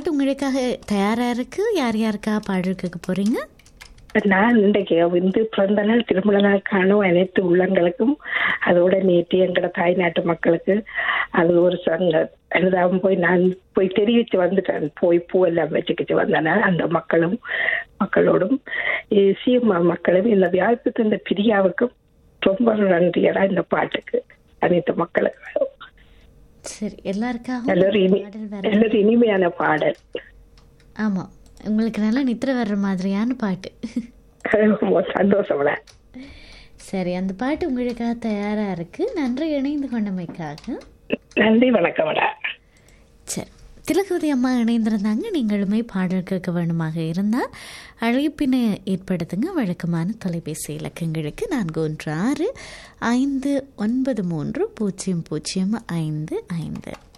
பாட்டு உங்களுக்காக தயாரா இருக்கு யார் யாருக்கா பாடல் கேட்க போறீங்க நான் இன்றைக்கு வந்து பிறந்த நாள் திருமண நாள் காணும் அனைத்து உள்ளங்களுக்கும் அதோட நேற்று எங்கட தாய்நாட்டு மக்களுக்கு அது ஒரு சங்க அனுதாபம் போய் நான் போய் தெரிவித்து வந்துட்டேன் போய் பூவெல்லாம் வச்சுக்கிட்டு வந்தேன் அந்த மக்களும் மக்களோடும் இ- சீமா மக்களும் இந்த வாய்ப்பு தந்த பிரியாவுக்கும் ரொம்ப நன்றியடா இந்த பாட்டுக்கு அனைத்து மக்களுக்கும் சரி எல்லாருக்காகவும் நல்ல இனி பாடல் வர நல்ல இனிமையான பாடல் ஆமா உங்களுக்கு நல்லா நித்திர வர்ற மாதிரியான பாட்டு ரொம்ப சந்தோஷம்டா சரி அந்த பாட்டு உங்களுக்காக தயாரா இருக்கு நன்றி இணைந்து கொண்டமைக்காக நன்றி வணக்கம்டா சரி திலகவதி அம்மா இணைந்திருந்தாங்க நீங்களுமே பாடல் கேட்க வேண்டுமாக இருந்தால் அழைப்பினை ஏற்படுத்துங்க வழக்கமான தொலைபேசி இலக்கங்களுக்கு நான்கு ஒன்று ஆறு ஐந்து ஒன்பது மூன்று பூஜ்ஜியம் பூஜ்ஜியம் ஐந்து ஐந்து